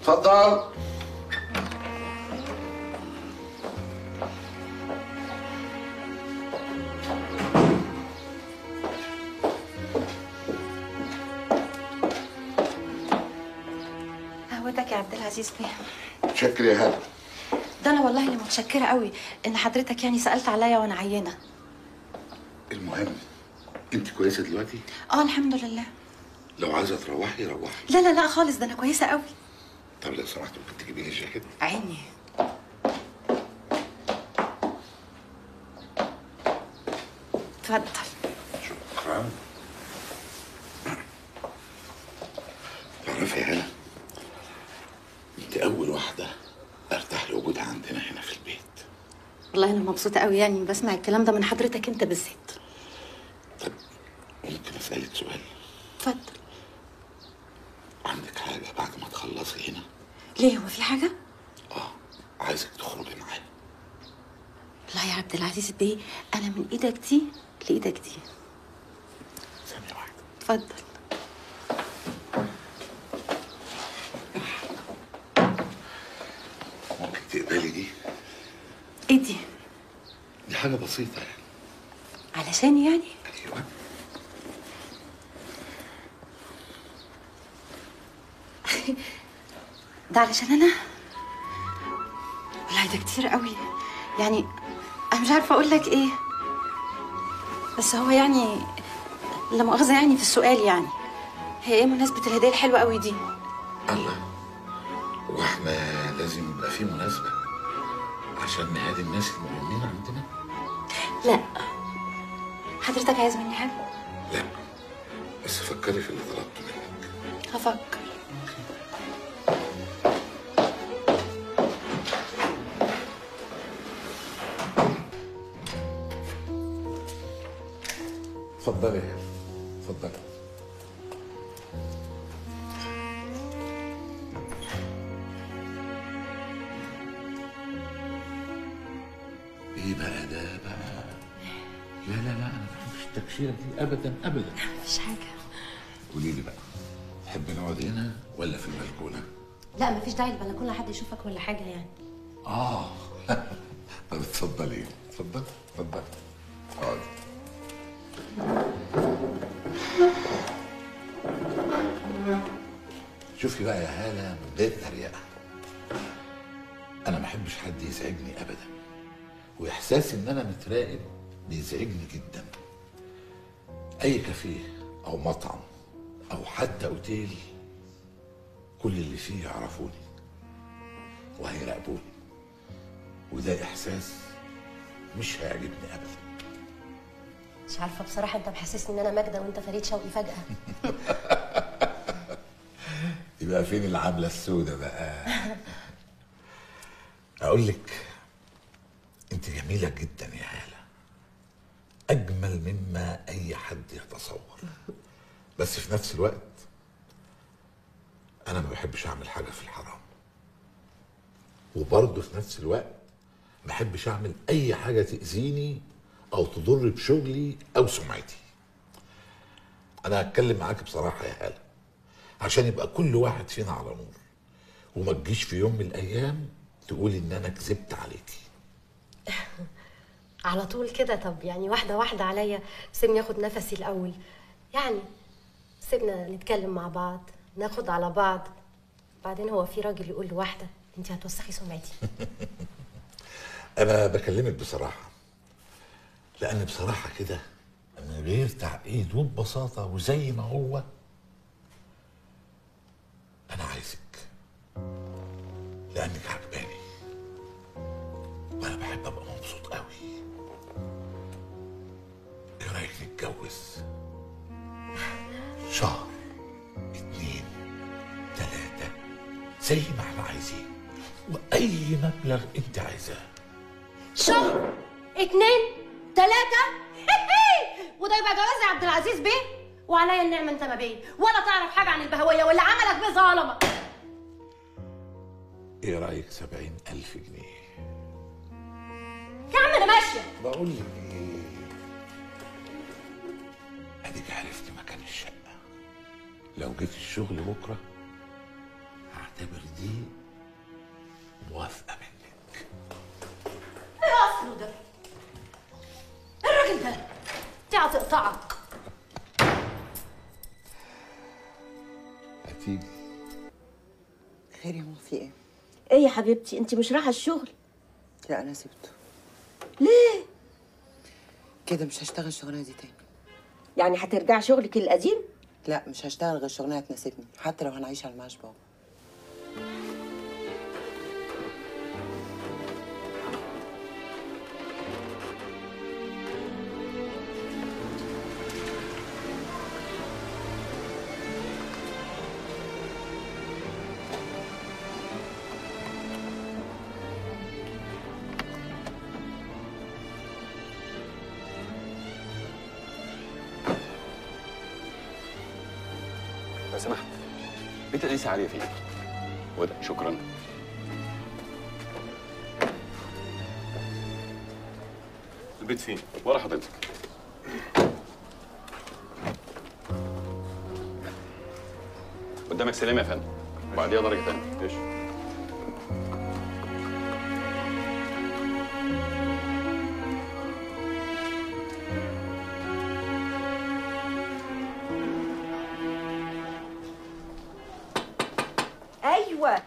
اتفضل قهوتك يا عبد العزيز بيه شكرا يا هلا ده انا والله اللي متشكره قوي ان حضرتك يعني سالت عليا وانا عيانه المهم انت كويسه دلوقتي اه الحمد لله لو عايزه تروحي روحي لا لا لا خالص ده انا كويسه قوي طب لو سمحت ممكن تجيبي لي الجاكيت عيني اتفضل شكرا تعرفي يا هلا انت اول واحده ارتاح لوجودها عندنا هنا في البيت والله انا مبسوطه قوي يعني بسمع الكلام ده من حضرتك انت بالذات طب ممكن اسالك سؤال اتفضل عندك حاجه بعد ما تخلصي هنا ليه هو في حاجه اه عايزك تخرجي معايا لا يا عبد العزيز بيه انا من ايدك دي لايدك دي ثانيه واحده اتفضل ممكن تقبلي دي ايه دي دي حاجه بسيطه يعني علشان يعني ايوه ده علشان انا والله ده كتير قوي يعني انا مش عارفه اقول لك ايه بس هو يعني لا مؤاخذه يعني في السؤال يعني هي ايه مناسبه الهديه الحلوه قوي دي الله واحنا لازم يبقى في مناسبه عشان نهادي الناس المهمين عندنا لا حضرتك عايز مني حاجه لا بس فكري في اللي طلبته منك هفكر اتفضلي اتفضلي ايه بقى ده بقى لا لا لا انا ما بحبش التكشيره دي ابدا ابدا مفيش حاجه قولي لي بقى تحبي نقعد هنا ولا في البلكونه لا مفيش داعي البلكونه حد يشوفك ولا حاجه يعني اه طب اتفضلي اتفضلي اتفضلي اقعدي شوفي بقى يا هالة من غير تريقة أنا ما أحبش حد يزعجني أبدا وإحساسي إن أنا متراقب بيزعجني جدا أي كافيه أو مطعم أو حتى أوتيل كل اللي فيه يعرفوني وهيراقبوني وده إحساس مش هيعجبني أبدا مش عارفه بصراحه انت محسسني ان انا ماجده وانت فريد شوقي فجاه يبقى فين العاملة السوداء بقى أقول لك أنت جميلة جدا يا هالة أجمل مما أي حد يتصور بس في نفس الوقت أنا ما بحبش أعمل حاجة في الحرام وبرضه في نفس الوقت ما بحبش أعمل أي حاجة تأذيني أو تضر بشغلي أو سمعتي أنا هتكلم معاك بصراحة يا هالة عشان يبقى كل واحد فينا على نور وما تجيش في يوم من الايام تقولي ان انا كذبت عليكي على طول كده طب يعني واحده واحده عليا سيبني اخد نفسي الاول يعني سيبنا نتكلم مع بعض ناخد على بعض بعدين هو في راجل يقول لواحده انت هتوسخي سمعتي انا بكلمك بصراحه لان بصراحه كده من غير تعقيد وببساطه وزي ما هو انا عايزك لانك عجباني وانا بحب ابقى مبسوط قوي ايه رايك نتجوز شهر اتنين تلاتة زي ما احنا عايزين واي مبلغ انت عايزاه شهر اتنين تلاتة وده يبقى جواز يا عبد العزيز بيه وعليا النعمة انت ما بيه ولا تعرف حاجة عن البهوية واللي عملك بيه ظلمك ايه رايك سبعين الف جنيه يا عم انا ماشية بقول لك ايه اديك عرفت مكان الشقه لو جيت الشغل بكره هعتبر دي دي موافقه منك اصله ده الراجل ده دي هتقطعك هتيجي خير يا ماما في ايه؟ ايه يا حبيبتي انت مش رايحه الشغل لا انا سبته ليه كده مش هشتغل الشغلانه دي تاني يعني هترجع شغلك القديم لا مش هشتغل غير شغلانه تناسبني حتى لو هنعيش على معاش بابا لو سمحت بيت الأنسة عالية فين؟ وده شكرا البيت فين؟ ورا حضرتك قدامك سلام يا فندم وبعديها درجة تانية ماشي ايوه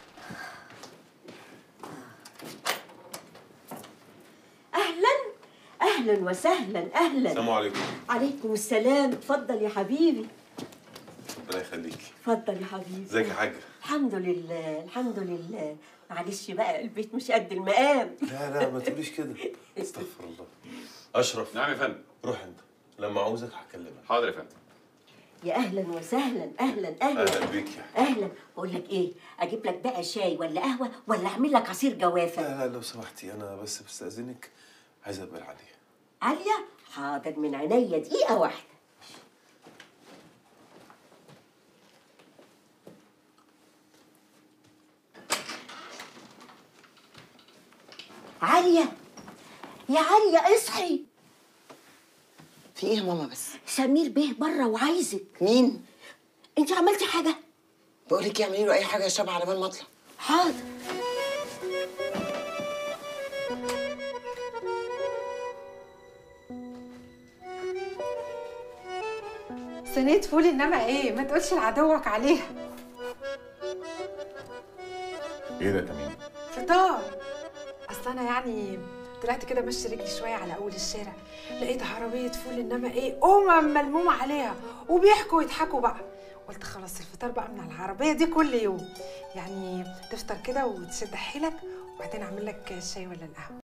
اهلا اهلا وسهلا اهلا السلام عليكم عليكم السلام اتفضل يا حبيبي ربنا يخليكي اتفضل يا حبيبي ازيك يا حاجة؟ الحمد لله الحمد لله معلش بقى البيت مش قد المقام لا لا ما تقوليش كده استغفر الله اشرف نعم يا فندم روح انت لما عاوزك هكلمك حاضر يا فندم يا اهلا وسهلا اهلا اهلا اهلا بيك يا اهلا بقول لك ايه اجيب لك بقى شاي ولا قهوه ولا اعمل لك عصير جوافه لا لا لو سمحتي انا بس بستأذنك عايز اقبل عليها عاليه حاضر من عينيا دقيقه واحده عاليه يا عاليه اصحي في ايه يا ماما بس؟ سمير بيه بره وعايزك مين؟ انت عملتي حاجه بقول لك اعملي له اي حاجه يشربها على بال ما اطلع حاضر صينية فول انما ايه ما تقولش لعدوك عليها ايه ده تمام؟ فطار اصل انا يعني طلعت كده مشي رجلي شويه على اول الشارع لقيت عربيه فول انما ايه امم ملمومه عليها وبيحكوا ويضحكوا بقى قلت خلاص الفطار بقى من العربيه دي كل يوم يعني تفطر كده وتشد حيلك وبعدين اعمل لك الشاي ولا القهوه